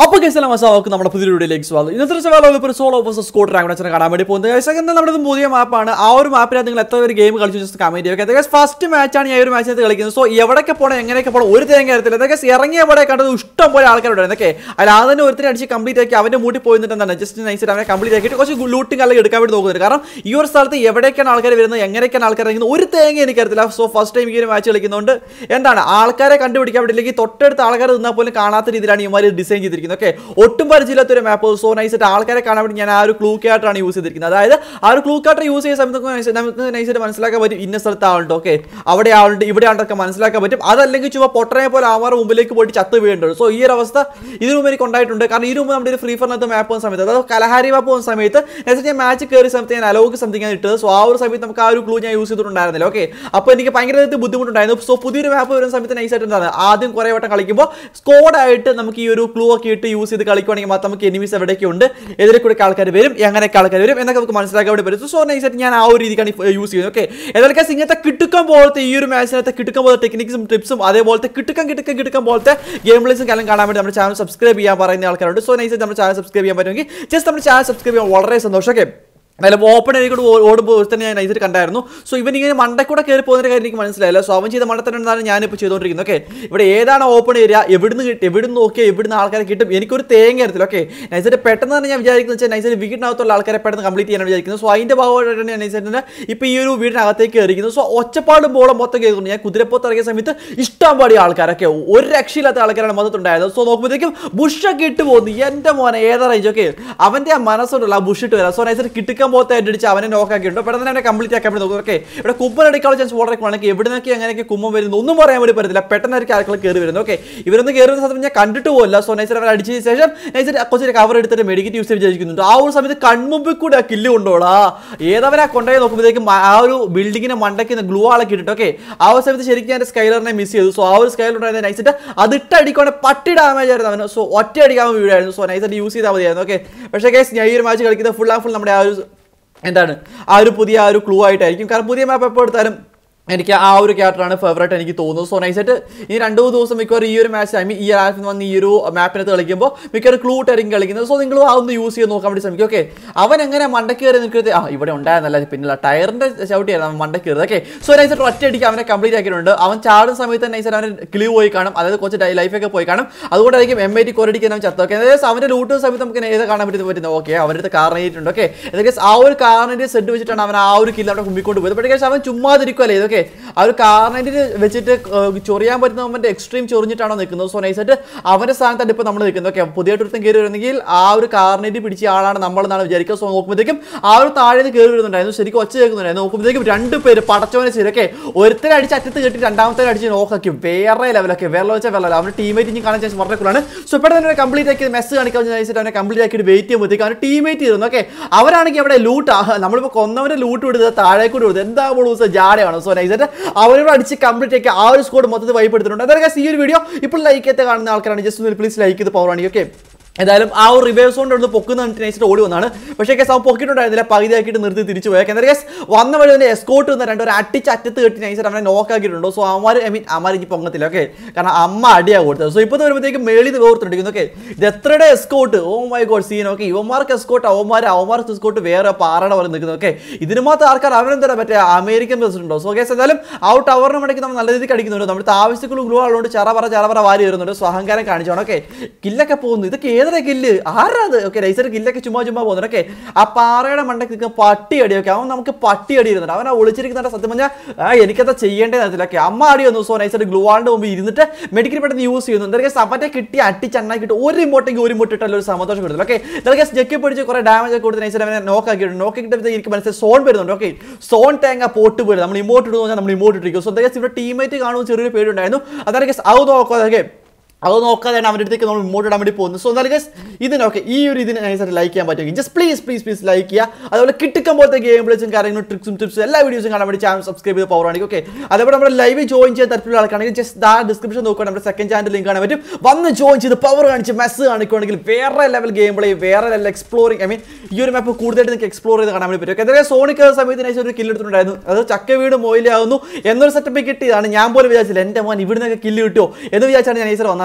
അപ്പോൾ കേസ് മസാവർക്ക് നമ്മുടെ പുതിയ വീഡിയോയിലേക്ക് സ്വാഗതം ഇന്നത്തെ ദിവസം വേറെ ഒരു സോളോ ഓഫീസർ സ്കോട്ട് റാങ്ക് കാണാൻ വേണ്ടി പോകുന്നത് സെക്കൻഡ് നമ്മുടെ ഇത് പുതിയ മാപ്പാണ് ആ ഒരു മാപ്പിനകത്ത് നിങ്ങൾ എത്ര ഒരു ഗെയിം കളിച്ചു ജസ്റ്റ് കമന്റ് ചെയ്യുക അതായത് ഫസ്റ്റ് മാച്ചാണ് ഈ ഒരു മാച്ചിനകത്ത് കളിക്കുന്നത് സോ എവിടെയൊക്കെ പോകണം എങ്ങനെയൊക്കെ പോകണം ഒരു തേങ്ങ അറിയത്തില്ല അതൊക്കെ ഇറങ്ങിയ പോലെ കണ്ടത് ഇഷ്ടം പോലെ ആൾക്കാരുണ്ടായിരുന്നു ഓക്കെ അതിൽ ആദ്യം ഒരുത്തരെ അടിച്ച് കംപ്ലീറ്റ് ആക്കി അവന്റെ മൂട്ടി പോയി എന്താണ് ജസ്റ്റ് നൈസായിട്ട് അവനെ കംപ്ലീറ്റ് ആക്കിയിട്ട് കുറച്ച് ലൂട്ടും കല്ലൊക്കെ എടുക്കാൻ വേണ്ടി നോക്കുന്നുണ്ട് കാരണം ഈ ഒരു സ്ഥലത്ത് എവിടേക്കാണ് ആൾക്കാർ വരുന്നത് എങ്ങനെയൊക്കെയാണ് ആൾക്കാർ ഇറങ്ങുന്നത് ഒരു തേങ്ങ എനിക്കറിയത്തില്ല സോ ഫസ്റ്റ് ടൈം ഈ ഒരു മാച്ച് കളിക്കുന്നതുകൊണ്ട് എന്താണ് ആൾക്കാരെ കണ്ടുപിടിക്കാൻ വേണ്ടിയില്ലെങ്കിൽ തൊട്ടടുത്ത് ആൾക്കാർ നിന്നാൽ പോലും കാണാത്ത രീതിയിലാണ് ഇമാർ ഡിസൈൻ ചെയ്തിരിക്കുന്നത് ഓക്കെ ഒട്ടും പരിചയമില്ലാത്ത ഒരു മാപ്പ് സോ നൈസായിട്ട് ആൾക്കാരെ കാണാൻ വേണ്ടി ഞാൻ ആ ഒരു ക്ലൂ കാർട്ടാണ് യൂസ് ചെയ്തിരിക്കുന്നത് അതായത് ആ ഒരു ക്ലൂ കാർട്ട് യൂസ് ചെയ്യുന്ന സമയത്ത് നമുക്ക് nice- നമുക്ക് നൈസായിട്ട് മനസ്സിലാക്കാൻ പറ്റും ഇന്ന സ്ഥലത്ത് ആളുണ്ട് ഓക്കെ അവിടെ ആളുണ്ട് ഇവിടെ ആളുണ്ടൊക്കെ മനസ്സിലാക്കാൻ പറ്റും അതല്ലെങ്കിൽ ചുമ്മാ പൊട്ടനെ പോലെ ആമാർ മുമ്പിലേക്ക് പോയിട്ട് ചത്ത് വീഴുന്നുണ്ട് സോ ഈ ഒരു അവസ്ഥ ഇതിനു മുമ്പ് എനിക്ക് ഉണ്ടായിട്ടുണ്ട് കാരണം ഇതിനു മുമ്പ് നമ്മുടെ ഒരു ഫ്രീ ഫയറിനകത്ത് മാപ്പ് പോകുന്ന സമയത്ത് അതായത് കലഹാരി മാപ്പ് പോകുന്ന സമയത്ത് നൈസായിട്ട് ഞാൻ മാച്ച് കയറിയ സമയത്ത് ഞാൻ അലോക്ക് സംതിങ് ആണ് ഇട്ടത് സോ ആ ഒരു സമയത്ത് നമുക്ക് ആ ഒരു ക്ലൂ ഞാൻ യൂസ് ചെയ്തിട്ടുണ്ടായിരുന്നില്ല ഓക്കെ അപ്പോൾ എനിക്ക് ഭയങ്കര ബുദ്ധിമുട്ടുണ്ടായിരുന്നു സോ പുതിയൊരു മാപ്പ് വരുന്ന സമയത്ത് നൈസായിട്ട് എന്താണ് ആദ്യം കുറേ വട്ടം കളിക്കുമ്പോൾ സ്കോഡായിട്ട് നമുക്ക് ഈ ഒരു ക്ലൂ ഒക്കെ ഇട്ട് യൂസ് ചെയ്ത് കളിക്കുവാണെങ്കിൽ മാത്രം നമുക്ക് എനിമീസ് എവിടെയൊക്കെ ഉണ്ട് എതിരെ കൂടെ ആൾക്കാർ വരും എങ്ങനെയൊക്കെ ആൾക്കാർ വരും എന്നൊക്കെ നമുക്ക് മനസ്സിലാക്കാൻ വേണ്ടി പറ്റും സോ നൈസായിട്ട് ഞാൻ ആ ഒരു രീതിക്കാണ് യൂസ് ചെയ്യുന്നത് ഓക്കെ ഏതൊക്കെ ഇങ്ങനത്തെ കിട്ടുക്കം പോലത്തെ ഈ ഒരു മാച്ചിനകത്ത് കിട്ടുക്കം പോലത്തെ ടെക്നിക്സും ടിപ്സും അതേപോലത്തെ കിട്ടുക്കം കിട്ടുക്കം കിട്ടുക്കം പോലത്തെ ഗെയിം പ്ലേസും കാലം കാണാൻ വേണ്ടി നമ്മുടെ ചാനൽ സബ്സ്ക്രൈബ് ചെയ്യാൻ പറയുന്ന ആൾക്കാരുണ്ട് സോ നൈസായിട്ട് നമ്മുടെ ചാനൽ സബ്സ്ക്രൈബ് ചെയ്യാൻ പറ്റുമെങ്കിൽ ജസ്റ്റ് നമ്മുടെ ചാനൽ സബ്സ്ക്രൈബ് ചെയ്യാൻ വളരെ സന്തോഷം ഓക്കെ എന്നാലും ഓപ്പൺ ഏരിയ കൂടെ ഓ- ഓടുമ്പോൾ തന്നെ ഞാൻ നൈസായിട്ട് കണ്ടായിരുന്നു സോ ഇവൻ ഇങ്ങനെ മണ്ടക്കൂടെ കയറി പോകുന്ന കാര്യം എനിക്ക് മനസ്സിലായില്ല സോ അവൻ ചെയ്ത മണ്ടത്തന്നെന്നാണ് ഞാനിപ്പോൾ ചെയ്തുകൊണ്ടിരിക്കുന്നത് ഓക്കെ ഇവിടെ ഏതാണ് ഓപ്പൺ ഏരിയ എവിടുന്ന് കിട്ടും എവിടുന്ന് നോക്കിയാൽ എവിടുന്ന് ആൾക്കാരെ കിട്ടും എനിക്കൊരു തേങ്ങ അറിയത്തില്ല ഓക്കെ നൈസായിട്ട് പെട്ടെന്ന് തന്നെ ഞാൻ വിചാരിക്കുന്നത് വെച്ചാൽ നൈസായിട്ട് വീടിനകത്തുള്ള ആൾക്കാരെ പെട്ടെന്ന് കംപ്ലീറ്റ് ചെയ്യാനാണ് വിചാരിക്കുന്നത് സോ അതിൻ്റെ ഭാഗമായിട്ടാണ് ഞാൻ നൈസായിട്ട് ഇപ്പോൾ ഈ ഒരു വീടിനകത്തേക്ക് കയറിയിരിക്കുന്നത് സോ ഒച്ചപ്പാടും ബോളം മൊത്തം കേൾക്കുന്നു ഞാൻ കുതിരപ്പുറത്ത് ഇറങ്ങിയ സമയത്ത് ഇഷ്ടം പാടി ആൾക്കാരൊക്കെ ഒരു രക്ഷയില്ലാത്ത ആൾക്കാരാണ് മൊത്തത്തുണ്ടായത് സോ നോക്കുമ്പോഴത്തേക്കും ബുഷൊക്കെ ഇട്ട് പോകുന്നു എൻ്റെ മോനെ ഏതാ റേഞ്ച് ഓക്കെ അവൻ്റെ ആ മനസ്സുണ്ടല്ലോ ആ ബുഷ് ഇട്ട് വരാം സോ നൈസായിട്ട് കിട്ടുക്കാൻ പോകത്തെ അടിച്ച് അവനെ നോക്കാക്കിയിട്ടുണ്ട് പെട്ടെന്ന് തന്നെ അവനെ കംപ്ലീറ്റ് ആക്കാൻ വേണ്ടി നോക്കും ഓക്കെ ഇവിടെ കുമ്മൻ അടിക്കാനുള്ള ചാൻസ് വളരെ കുറവാണെങ്കിൽ എവിടെ നിന്നൊക്കെ അങ്ങനെയൊക്കെ കുമ്മൻ വരുന്നു ഒന്നും പറയാൻ വേണ്ടി പറ്റത്തില്ല പെട്ടെന്നായിരിക്കും ആൾക്കാർ കയറി വരുന്നത് ഓക്കെ ഇവരൊന്നും കയറുന്ന സമയത്ത് ഞാൻ കണ്ടിട്ട് പോകില്ല സോ നൈസായിട്ട് അവർ അടിച്ചതിന് ശേഷം നൈസായിട്ട് കുറച്ചൊരു കവർ എടുത്തിട്ട് മെഡിക്കറ്റ് യൂസ് ചെയ്ത് വിചാരിക്കുന്നുണ്ട് ആ ഒരു സമയത്ത് കൺമുമ്പിൽ കൂടെ ആ കില്ല് കൊണ്ടോടാ ഏതവനാ കൊണ്ടുപോയി നോക്കുമ്പോഴത്തേക്കും ആ ഒരു ബിൽഡിങ്ങിനെ മണ്ടയ്ക്ക് ഗ്ലൂ ആളൊക്കെ ഇട്ടിട്ട് ഓക്കെ ആ ഒരു സമയത്ത് ശരിക്കും ഞാൻ സ്കൈലറിനെ മിസ് ചെയ്തു സോ ആ ഒരു സ്കൈലർ ഉണ്ടായിരുന്ന നൈസിട്ട് അതിട്ട് അടിക്കൊണ്ട് പട്ടി ഡാമേജ് ആയിരുന്നു അവന് സോ ഒറ്റ അടിക്കാൻ വീടായിരുന്നു സോ നൈസായിട്ട് യൂസ് ചെയ്താൽ മതിയായിരുന്നു ഓക്കെ പക്ഷേ കേസ് ഞാൻ ഈ ഒരു മാച്ച് കളിക്കുന്നത് ഫുൾ ആ ഫുൾ നമ്മുടെ ആ ഒരു എന്താണ് ആ ഒരു പുതിയ ആ ഒരു ക്ലൂ ആയിട്ടായിരിക്കും കാരണം പുതിയ മാപ്പ് എപ്പോൾ എടുത്താലും എനിക്ക് ആ ഒരു ക്യാരക്ടറാണ് ഫേവറേറ്റ് എനിക്ക് തോന്നുന്നു സോ നൈസായിട്ട് ഈ രണ്ട് മൂന്ന് ദിവസം മിക്കവാറും ഈ ഒരു മാച്ച് ഐ മീൻ ഈ ആപ്പിൽ വന്ന് ഈ ഒരു മാപ്പിനകത്ത് കളിക്കുമ്പോൾ മിക്കവാറും ക്ലൂട്ട് ആയിരിക്കും കളിക്കുന്നത് സോ നിങ്ങൾ ആ ഒന്ന് യൂസ് ചെയ്ത് നോക്കാൻ വേണ്ടി ശ്രമിക്കും ഓക്കെ അവൻ എങ്ങനെ മണ്ടക്ക് കയറി നിൽക്കുന്നത് ആ ഇവിടെ ഉണ്ടായിരുന്നല്ല പിന്നെ ടയറിന്റെ ചവിട്ടിയായിരുന്നു അവൻ മണ്ടക്ക് കയറുന്നത് ഓക്കെ സോ നൈസായിട്ട് ഒറ്റ അടിക്ക് അവനെ കംപ്ലീറ്റ് ആക്കിയിട്ടുണ്ട് അവൻ ചാടുന്ന സമയത്ത് നൈസായിട്ട് അവന് ക്ലൂ പോയി കാണും അതായത് കുറച്ച് ലൈഫൊക്കെ പോയി കാണും അതുകൊണ്ടായിരിക്കും എം ഐ ടി കൊരടിക്കാൻ അവൻ ചത്തു ഓക്കെ അതായത് അവന്റെ ലൂട്ട് സമയത്ത് നമുക്ക് ഏത് കാണാൻ പറ്റുന്നത് പറ്റുന്നത് ഓക്കെ അവൻ്റെ അടുത്ത് കാറിനേറ്റിട്ടുണ്ട് ഓക്കെ അതൊക്കെ ആ ഒരു കാറിന്റെ സെറ്റ് വെച്ചിട്ടാണ് അവൻ ആ ഒരു കില്ല് അവിടെ കുമ്പിക്കൊണ്ട് പോയത് പക്ഷേ അവൻ ചുമ്മാതിരിക്കുമല്ലേ ഇതൊക്കെ ആ ഒരു കാറിനേറ്റിൽ വെച്ചിട്ട് ഏർ ചൊറിയാൻ പറ്റുന്ന അവൻ്റെ എക്സ്ട്രീം ചൊറിഞ്ഞിട്ടാണോ നിൽക്കുന്നത് സോ നൈസായിട്ട് അവന്റെ സ്ഥാനത്താണ് ഇപ്പോൾ നമ്മൾ നിൽക്കുന്നത് ഓക്കെ പുതിയ ഒരുത്തം കയറി വരുന്നെങ്കിൽ ആ ഒരു കാറിനേറ്റ് പിടിച്ച ആളാണ് നമ്മളെന്നാണ് വിചാരിക്കുക സോ നോക്കുമ്പോഴത്തേക്കും ആ ഒരു താഴെ നിന്ന് കയറി വരുന്നുണ്ടായിരുന്നു ശരിക്കും ഒച്ച കേൾക്കുന്നുണ്ടായിരുന്നു നോക്കുമ്പോഴത്തേക്കും രണ്ട് പേര് പടച്ചോനെ ശരിയൊക്കെ ഒരുത്തരെ അടിച്ച് അറ്റത്ത് കെട്ടി രണ്ടാമത്തെ അടിച്ച് നോക്കാക്കും വേറെ ലെവലൊക്കെ വേറെ വെച്ചാൽ വേറെ അവരുടെ ടീമേറ്റ് ഇനി കാണാൻ ചാൻസ് വളരെ കൂടുതലാണ് സോ ഇപ്പോൾ തന്നെ കംപ്ലീറ്റ് ആക്കി മെസ്സ് കാണിക്കാൻ വെച്ചിട്ട് അവനെ കംപ്ലീറ്റ് ആക്കിയിട്ട് വെയിറ്റ് ചെയ്യുമ്പോഴത്തേക്കും അവൻ ടീമേറ്റ് ചെയ്തു ഓക്കെ അവരാണെങ്കിൽ അവിടെ ലൂട്ട് നമ്മളിപ്പോൾ കൊന്നവന്റെ ലൂട്ട് വിടുന്നത് താഴെ കൂടി വിടുന്നത് എന്താ ദിവസം ജാടയാണ് സോ നൈസായിട്ട് അവരോട് അടിച്ച് കംപ്ലീറ്റ് ആക്കി ആ ഒരു സ്കോഡ് മൊത്തത്തിൽ വൈപ്പ് എടുത്തിട്ടുണ്ട് അതായത് ഈ ഒരു വീഡിയോ ഇപ്പോൾ ലൈക്ക് ചെയ്ത് കാണുന്ന ആൾക്കാരാണ് ജസ്റ്റ് ഒന്ന് പ്ലീസ് ലൈക്ക് ചെയ്ത് പവറാണ് ഓക്കെ ഏതായാലും ആ ഒരു റിവേഴ്സ് കൊണ്ട് ഒന്ന് പൊക്കുന്ന നൈസിട്ട് ഓടി വന്നാണ് പക്ഷേ കേസ് അവൻ പൊക്കിയിട്ടുണ്ടായിരുന്നില്ല പകുതി ആക്കിയിട്ട് നിർത്തി തിരിച്ചു പോയാൽ എന്താ കേസ് വന്ന വഴി തന്നെ എസ്കോട്ട് വന്ന രണ്ട് ഒരു അട്ടിച്ച് അറ്റത്ത് കെട്ടി നൈസിട്ട് അവനെ നോക്കാക്കിയിട്ടുണ്ടോ സോ അമ്മമാർ ഐ മീൻ അമ്മമാർ ഇനി പൊങ്ങത്തില്ല ഓക്കെ കാരണം അമ്മ അടിയാണ് കൊടുത്തത് സോ ഇപ്പോൾ വരുമ്പോഴത്തേക്കും മേളിൽ നിന്ന് വേർത്തിട്ടുണ്ട് ഓക്കെ ഇത് എത്രയുടെ escort oh my god scene okay ഇവന്മാർക്ക് എസ്കോട്ട് അവന്മാർ അവന്മാർക്ക് എസ്കോട്ട് വേറെ പാറയുടെ പോലെ നിൽക്കുന്നത് ഓക്കെ ഇതിന് മാത്രം ആൾക്കാർ അവനെന്താ മറ്റേ അമേരിക്കൻ പ്രസിഡന്റോ സോ കേസ് എന്തായാലും ആ ഒരു ടവറിന് മടക്കി നമ്മൾ നല്ല രീതിക്ക് അടിക്കുന്നുണ്ട് നമ്മുടെ ആവശ്യക്കുള്ള ഗ്ലൂ ആളുകൊണ്ട് ചറ പറ ചറ പറ വാരി വരുന്നുണ്ട് സോ അഹങ്കാരം കാണിച്ചോണം ഓക്കെ കില്ലൊക്കെ പോകുന്നു ഇതൊക്കെ ഏതൊക്കെ കില്ല് ആരാ അത് ഓക്കെ നൈസർ കില്ലൊക്കെ ചുമ്മാ ചുമ്മാ പോകുന്നുണ്ട് ഓക്കെ ആ പാറയുടെ മണ്ടയ്ക്ക് നിൽക്കുന്ന പട്ടി അടി ഒക്കെ അവൻ നമുക്ക് പട്ടി അടി ഇരുന്നുണ്ട് അവൻ ആ ഒളിച്ചിരിക്കുന്നുണ്ട് സത്യം പറഞ്ഞാൽ ആ എനിക്കത് ചെയ്യേണ്ടത് അതിലൊക്കെ അമ്മ അടി വന്നു സോ നൈസർ ഗ്ലൂ ആളിന്റെ മുമ്പ് ഇരുന്നിട്ട് മെഡിക്കൽ പെട്ടെന്ന് യൂസ് ചെയ്യുന്നു എന്തൊക്കെ സമത്തെ കിട്ടി അട്ടി ചണ്ണാക്കിയിട്ട് ഒരു ഇമോട്ടെങ്കിൽ ഒരു ഇമോട്ട് ഇട്ടല്ല ഒരു സന്തോഷം കൊടുത്തു ഓക്കെ ഇതൊക്കെ ജക്കി പിടിച്ച് കുറെ ഡാമേജ് ഒക്കെ കൊടുത്ത് നൈസർ അവനെ നോക്കാക്കിയിട്ടുണ്ട് നോക്കിയിട്ട് എനിക്ക് മനസ്സിലായി സോൺ വരുന്നുണ്ട് ഓക്കെ സോൺ തേങ്ങ പോട്ട് പോയി നമ്മൾ ഇമോട്ട് ഇടുന്നു പറഞ്ഞാൽ നമ്മൾ ഇമോട്ട് ഇട്ടിരിക്കും സോ എന്താ ഇവിടെ ടീമേറ്റ് കാണുമ്പോൾ ചെറിയൊരു പേരുണ്ടായിരുന്നു അതൊക്കെ അത് നോക്കുക അതൊക്കെ അത് നോക്കാതെയാണ് അവരുടെ അടുത്തേക്ക് നമ്മൾ ഇങ്ങോട്ട് ഇടാൻ വേണ്ടി പോകുന്നത് സോ എന്തായാലും ഗസ് ഇതിനൊക്കെ ഈ ഒരു ഇതിന് നൈസായിട്ട് ലൈക്ക് ചെയ്യാൻ പറ്റുമെങ്കിൽ just please please please like ചെയ്യുക അതുപോലെ കിട്ടുക്കാൻ പോലത്തെ ഗെയിം പ്ലേസും കാര്യങ്ങളും ട്രിക്സും ടിപ്സും എല്ലാ വീഡിയോസും കാണാൻ വേണ്ടി ചാനൽ സബ്സ്ക്രൈബ് ചെയ്ത് പവറാണെങ്കിൽ ഓക്കെ അതേപോലെ നമ്മുടെ ലൈവ് ജോയിൻ ചെയ്യാൻ താല്പര്യമുള്ള ആൾക്കാണെങ്കിൽ ജസ്റ്റ് ആ ഡിസ്ക്രിപ്ഷൻ നോക്കുക നമ്മുടെ സെക്കൻഡ് ചാനൽ ലിങ്ക് കാണാൻ പറ്റും വന്ന് ജോയിൻ ചെയ്ത് പവർ കാണിച്ച് മെസ്സ് കാണിക്കുകയാണെങ്കിൽ വേറെ ലെവൽ ഗെയിം പ്ലേ വേറെ ലെവൽ എക്സ്പ്ലോറിംഗ് ഐ മീൻ ഈ ഒരു മാപ്പ് കൂടുതലായിട്ട് നിങ്ങൾക്ക് എക്സ്പ്ലോർ ചെയ്ത് കാണാൻ വേണ്ടി പറ്റും എന്തായാലും സോണിക് സമയത്ത് നൈസ് ഒരു കില്ല് എടുത്തിട്ടുണ്ടായിരുന്നു അത് ചക്ക വീട് മൊയിലാവുന്നു എന്നൊരു സെറ്റപ്പ് കിട്ടിയതാണ് ഞാൻ പോലും വിചാരിച്ചില്ല എൻ്റെ മോൻ ഇവിടുന്നൊക്കെ കില്ല് കിട്ടുമോ എന്ന് വിചാരിച്ചാണ് ഞാൻ നൈസർ വന്നത്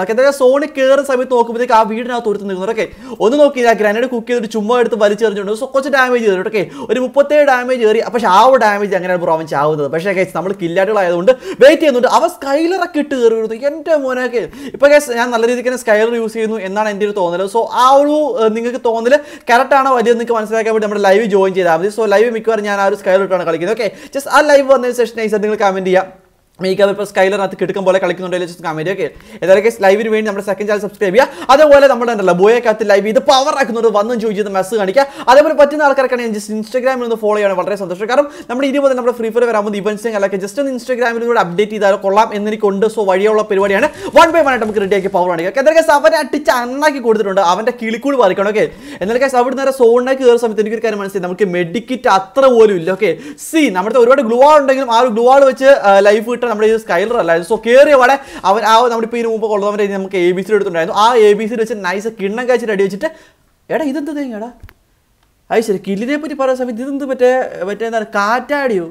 ഓക്കെ എന്തായാലും സോണി കയറുന്ന സമയത്ത് നോക്കുമ്പോഴത്തേക്ക് ആ വീടിനകത്ത് ഒരുത്ത് നിൽക്കുന്നത് ഓക്കെ ഒന്ന് നോക്കി ആ ഗ്രാനൈഡ് കുക്ക് ചെയ്തിട്ട് ചുമ്മാ എടുത്ത് വലിച്ചെറിഞ്ഞുകൊണ്ട് സോ കുറച്ച് ഡാമേജ് കയറി ഓക്കെ ഒരു മുപ്പത്തേഴ് ഡാമേജ് കയറി പക്ഷേ ആ ഒരു ഡാമേജ് അങ്ങനെയാണ് ബ്രോ അവൻ ചാവുന്നത് പക്ഷേ കേസ് നമ്മൾ കില്ലാട്ടുകളായതുകൊണ്ട് വെയിറ്റ് ചെയ്യുന്നുണ്ട് അവൻ സ്കൈലറൊക്കെ ഇട്ട് കയറി വരുന്നു എൻ്റെ മോനൊക്കെ ഇപ്പോൾ കേസ് ഞാൻ നല്ല രീതിക്ക് തന്നെ സ്കൈലർ യൂസ് ചെയ്യുന്നു എന്നാണ് എൻ്റെ ഒരു തോന്നൽ സോ ആ ഒരു ഏഹ്, നിങ്ങൾക്ക് തോന്നൽ കറക്റ്റ് ആണോ വലിയ നിങ്ങൾക്ക് മനസ്സിലാക്കാൻ വേണ്ടി നമ്മുടെ ലൈവ് ജോയിൻ ചെയ്താൽ മതി സോ ലൈവ് മിക്കവാറും ഞാൻ ആ ഒരു സ്കൈലർ ഇട്ടാണ് കളിക്കുന്നത് ഓക്കെ ജസ്റ്റ് ആ ലൈവ് വന്നതിന് ശേഷം നൈസ് നിങ്ങൾ കമൻറ്റ് ചെയ്യാം മേക്ക് അതിപ്പോൾ സ്കൈലറിനകത്ത് കിടക്കും പോലെ കളിക്കുന്നുണ്ടെങ്കിൽ ജസ്റ്റ് കമൻറ്റ് ഓക്കെ ഏതൊക്കെ ലൈവിന് വേണ്ടി നമ്മുടെ സെക്കൻഡ് ചാനൽ സബ്സ്ക്രൈബ് ചെയ്യുക അതേപോലെ നമ്മുടെ ഉണ്ടല്ലോ ബോയക്കകത്ത് ലൈവ് ചെയ്ത് പവർ ആക്കുന്നുണ്ട് വന്നും ചോദിച്ചത് മെസ്സ് കാണിക്കുക അതേപോലെ പറ്റുന്ന ആൾക്കാരൊക്കെ ഞാൻ ജസ്റ്റ് ഇൻസ്റ്റാഗ്രാമിൽ ഒന്ന് ഫോളോ ചെയ്യണം വളരെ സന്തോഷം കാരണം നമ്മുടെ ഇരുപത് നമ്മുടെ ഫ്രീ ഫയർ വരാൻ പോകുന്ന ഇവൻസ് അല്ലൊക്കെ ജസ്റ്റ് ഒന്ന് ഇൻസ്റ്റാഗ്രാമിലൂടെ അപ്ഡേറ്റ് ചെയ്താൽ കൊള്ളാം എന്നെനിക്കുണ്ട് സോ വഴിയുള്ള പരിപാടിയാണ് വൺ ബൈ വൺ ആയിട്ട് നമുക്ക് റെഡിയാക്കി പവർ കാണിക്കുക എന്തൊക്കെ അവനെ അടിച്ച് അണ്ണാക്കി കൊടുത്തിട്ടുണ്ട് അവൻ്റെ കിളിക്കൂട് പറിക്കണം ഓക്കെ എന്തൊക്കെ അവിടെ നേരെ സോണിലേക്ക് കയറുന്ന സമയത്ത് എനിക്കൊരു കാര്യം മനസ്സിലായി നമുക്ക് മെഡിക്കിറ്റ് അത്ര പോലും ഇല്ല ഓക്കെ സി നമ്മുടെ ഒരുപാട് ഗ്ലൂ ആൾ ഉണ്ടെങ്കിലും ആ ഒരു ഗ്ലൂ ആൾ വെച്ച് ലൈഫ് കിട്ടാൻ നമ്മുടെ ഈ സ്കൈലർ അല്ലായിരുന്നു സോ കയറിയ പാടെ അവൻ ആ നമ്മളിപ്പോൾ ഇതിന് മുമ്പ് കൊള്ളവൻ്റെ നമുക്ക് എ ബി സി എടുത്തിട്ടുണ്ടായിരുന്നു ആ എ ബി സി വെച്ച് നൈസ് കിണ്ണം കഴിച്ചിട്ട് അടി വെച്ചിട്ട് എടാ ഇതെന്ത് തേങ്ങടാ അത് ശരി കില്ലിനെ പറ്റി പറയുന്ന സമയത്ത് ഇതെന്ത് മറ്റേ മറ്റേ എന്താണ് കാറ്റാടിയോ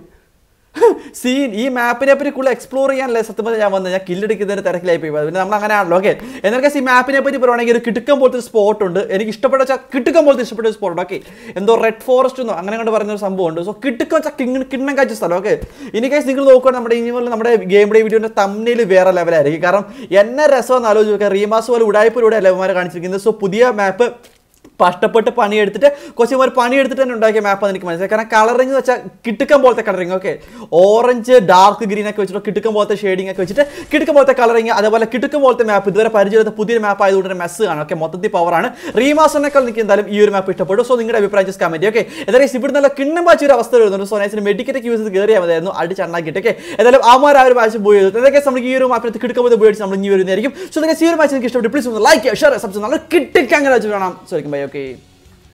സീൻ ഈ മാപ്പിനെ പറ്റി കൂടുതൽ എക്സ്പ്ലോർ ചെയ്യാനല്ലേ സത്യം പറഞ്ഞാൽ ഞാൻ വന്നത് ഞാൻ കില്ലെടുക്കുന്നതിന് തിരക്കിലായി പോയി പിന്നെ നമ്മൾ അങ്ങനെയാണല്ലോ ഓക്കെ എന്നൊക്കെ ഈ മാപ്പിനെ പറ്റി പറയുവാണെങ്കിൽ ഒരു കിട്ടുക്കം പോലത്തെ സ്പോട്ട് ഉണ്ട് എനിക്ക് ഇഷ്ടപ്പെട്ട വെച്ചാൽ കിട്ടുക്കം പോലത്തെ ഇഷ്ടപ്പെട്ട ഒരു സ്പോട്ട് ഓക്കെ എന്തോ റെഡ് ഫോറസ്റ്റ് എന്നോ അങ്ങനെ കൊണ്ട് പറയുന്ന ഒരു സംഭവം ഉണ്ട് സോ കിട്ടുക്കം വെച്ചാൽ കിങ് കിണ്ണം കാച്ച സ്ഥലം ഓക്കെ ഇനി കേസ് നിങ്ങൾ നോക്കുകയാണെങ്കിൽ നമ്മുടെ ഇനി മുതൽ നമ്മുടെ ഗെയിം ഡേ വീഡിയോന്റെ തമ്മിൽ വേറെ ലെവലായിരിക്കും കാരണം എന്നെ രസമെന്ന് ആലോചിച്ച് നോക്കുക റീമാസ് പോലെ ഉടായ്പയിലൂടെ അല്ല കാണിച്ചിരിക്കുന്നത് സോ പുതിയ മാപ്പ് കഷ്ടപ്പെട്ട് പണിയെടുത്തിട്ട് കുറച്ച് പേർ പണിയെടുത്തിട്ട് തന്നെ ഉണ്ടാക്കിയ മാപ്പാണ് എനിക്ക് മനസ്സിലായി കാരണം കളറിങ് എന്ന് വെച്ചാൽ കിട്ടുക്കം പോലത്തെ colouring okay orange dark green ഒക്കെ വെച്ചിട്ട് കിട്ടുക്കം പോലത്തെ ഷെയ്ഡിങ് ഒക്കെ വെച്ചിട്ട് കിട്ടുക്കം പോലത്തെ കളറിങ് അതേപോലെ കിട്ടുക്കം പോലത്തെ മാപ്പ് ഇതുവരെ പരിചയത്തെ പുതിയൊരു മാപ്പ് ആയതുകൊണ്ട് തന്നെ മെസ്സ് ആണ് ഓക്കെ മൊത്തത്തിൽ പവറാണ് റീമാസറിനേക്കാൾ എനിക്ക് എന്തായാലും ഈ ഒരു മാപ്പ് ഇഷ്ടപ്പെട്ടു സോ നിങ്ങളുടെ അഭിപ്രായം ജസ്റ്റ് കമന്റ് ഓക്കെ എന്തായാലും ഇവിടെ നല്ല കിണ്ണം പാച്ച ഒരു അവസ്ഥ വരുന്നുണ്ട് സോ നൈസിന് മെഡിക്കറ്റ് യൂസ് ചെയ്ത് കയറിയാൽ മതിയായിരുന്നു അടിച്ചണ്ണാക്കിയിട്ട് ഓക്കെ ഏതായാലും ആമാർ ആ ഒരു മാച്ച് പോയി എന്തൊക്കെ നമുക്ക് ഈ ഒരു മാപ്പിനകത്ത് കിടക്കുമ്പോൾ ഉപയോഗിച്ച് നമ്മൾ ഇനി വരുന്നതായിരിക്കും സോ നിങ്ങൾക്ക് ഈ ഒരു മാച്ച് എനിക്ക് ഇഷ്ടപ്പെട്ടു പ്ലീസ് ഒന്ന് ലൈക്ക് ഷെയർ സബ്സ്ക്രൈബ് നല്ല കിട്ടിക്കാൻ അങ്ങനെ വെച്ച് കാണാം സോ ബൈ ഓക്കെ